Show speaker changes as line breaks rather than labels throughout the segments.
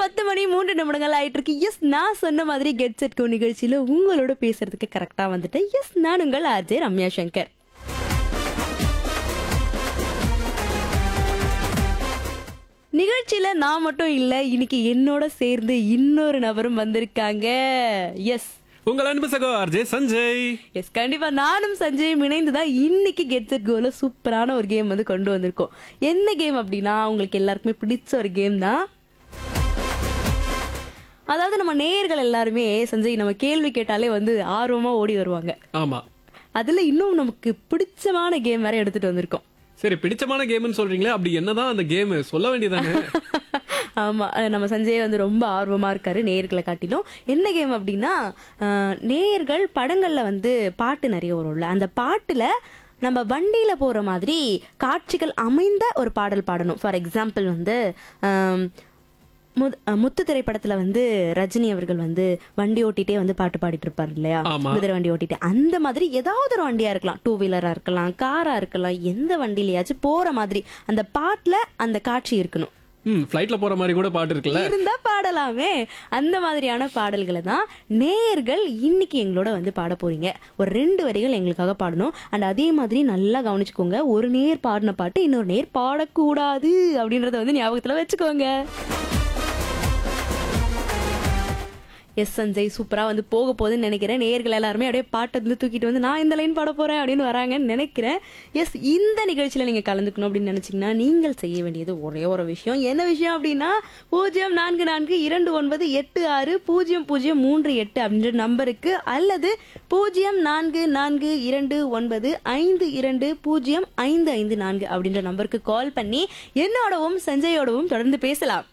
பத்து மணி மூன்று நிமிடங்கள் ஆயிட்டு இருக்கு எஸ் நான் சொன்ன மாதிரி கெட் செட் கோ நிகழ்ச்சியில உங்களோட பேசுறதுக்கு கரெக்டா வந்துட்டேன் எஸ் நான் உங்கள் ஆர்ஜே ரம்யா சங்கர் நிகழ்ச்சியில நான் மட்டும் இல்ல இன்னைக்கு என்னோட சேர்ந்து இன்னொரு நபரும் வந்திருக்காங்க எஸ்
உங்கள் அன்பு சகோ ஆர்ஜே சஞ்சய்
எஸ் கண்டிப்பா நானும் சஞ்சயும் இணைந்து தான் இன்னைக்கு கெட் செட் கோல சூப்பரான ஒரு கேம் வந்து கொண்டு வந்திருக்கோம் என்ன கேம் அப்படின்னா உங்களுக்கு எல்லாருக்குமே பிடிச்ச ஒரு கேம் தான் அதாவது நம்ம நேயர்கள் எல்லாருமே சஞ்சய் நம்ம கேள்வி கேட்டாலே வந்து ஆர்வமா ஓடி வருவாங்க
ஆமா
அதுல இன்னும் நமக்கு பிடிச்சமான கேம் வேற எடுத்துட்டு வந்திருக்கோம்
சரி பிடிச்சமான கேம்னு சொல்றீங்களே அப்படி என்னதான் அந்த கேம் சொல்ல வேண்டியதானே
ஆமா அஹ் நம்ம சஞ்சய் வந்து ரொம்ப ஆர்வமா இருக்காரு நேயர்களை காட்டிலும் என்ன கேம் அப்படின்னா அஹ், நேயர்கள் படங்கள்ல வந்து பாட்டு நிறைய வரும்ல அந்த பாட்டுல நம்ம வண்டியில போற மாதிரி காட்சிகள் அமைந்த ஒரு பாடல் பாடணும் ஃபார் எக்ஸாம்பிள் வந்து ஆம், முத்- அஹ், முத்து திரைப்படத்துல வந்து ரஜினி அவர்கள் வந்து வண்டி ஓட்டிட்டே வந்து பாட்டு பாடிட்டு இருப்பார் இல்லையா
ஆமா.
குதிரை வண்டி ஓட்டிட்டு அந்த மாதிரி ஏதாவது ஒரு வண்டியா இருக்கலாம் டூ வீலரா இருக்கலாம் காரா இருக்கலாம் எந்த வண்டியிலயாச்சும் போற மாதிரி அந்த பாட்டுல அந்த காட்சி இருக்கணும்
ம் ஃப்ளைட்ல போற மாதிரி கூட பாட்டு இருக்குல்ல
இருந்தா பாடலாமே அந்த மாதிரியான பாடல்களை தான் நேயர்கள் இன்னைக்கு எங்களோட வந்து பாட போறீங்க ஒரு ரெண்டு வரிகள் எங்களுக்காக பாடணும் அண்ட் அதே மாதிரி நல்லா கவனிச்சுக்கோங்க ஒரு நேர் பாடின பாட்டு இன்னொரு நேர் பாடக்கூடாது அப்படின்றத வந்து ஞாபகத்துல வச்சுக்கோங்க எஸ் சஞ்சய் சூப்பரா வந்து போக போகுதுன்னு நினைக்கிறேன் நேயர்கள் எல்லாருமே அப்படியே பாட்டை வந்து தூக்கிட்டு வந்து நான் இந்த லைன் பாட போறேன் அப்படின்னு வராங்கன்னு நினைக்கிறேன் எஸ் இந்த நிகழ்ச்சியில நீங்க கலந்துக்கணும் அப்படின்னு நினைச்சீங்கன்னா நீங்கள் செய்ய வேண்டியது ஒரே ஒரு விஷயம் என்ன விஷயம் அப்படின்னா பூஜ்ஜியம் நான்கு நான்கு இரண்டு ஒன்பது எட்டு ஆறு பூஜ்ஜியம் பூஜ்ஜியம் மூன்று எட்டு அப்படின்ற நம்பருக்கு அல்லது பூஜ்ஜியம் நான்கு நான்கு இரண்டு ஒன்பது ஐந்து இரண்டு பூஜ்ஜியம் ஐந்து ஐந்து நான்கு அப்படின்ற நம்பருக்கு கால் பண்ணி என்னோடவும் சஞ்சயோடவும் தொடர்ந்து பேசலாம்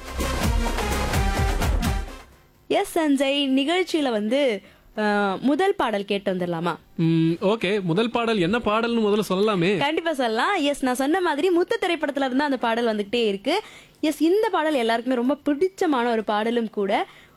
எஸ் சஞ்சய் நிகழ்ச்சியில வந்து அஹ், முதல் பாடல் கேட்டு வந்துடலாமா
ம் ஓகே முதல் பாடல் என்ன பாடல்னு முதல்ல சொல்லலாமே
கண்டிப்பா சொல்லலாம் எஸ் நான் சொன்ன மாதிரி முத்து திரைப்படத்துல இருந்து அந்த பாடல் வந்துகிட்டே இருக்கு எஸ் இந்த பாடல் எல்லாருக்குமே ரொம்ப பிடிச்சமான ஒரு பாடலும் கூட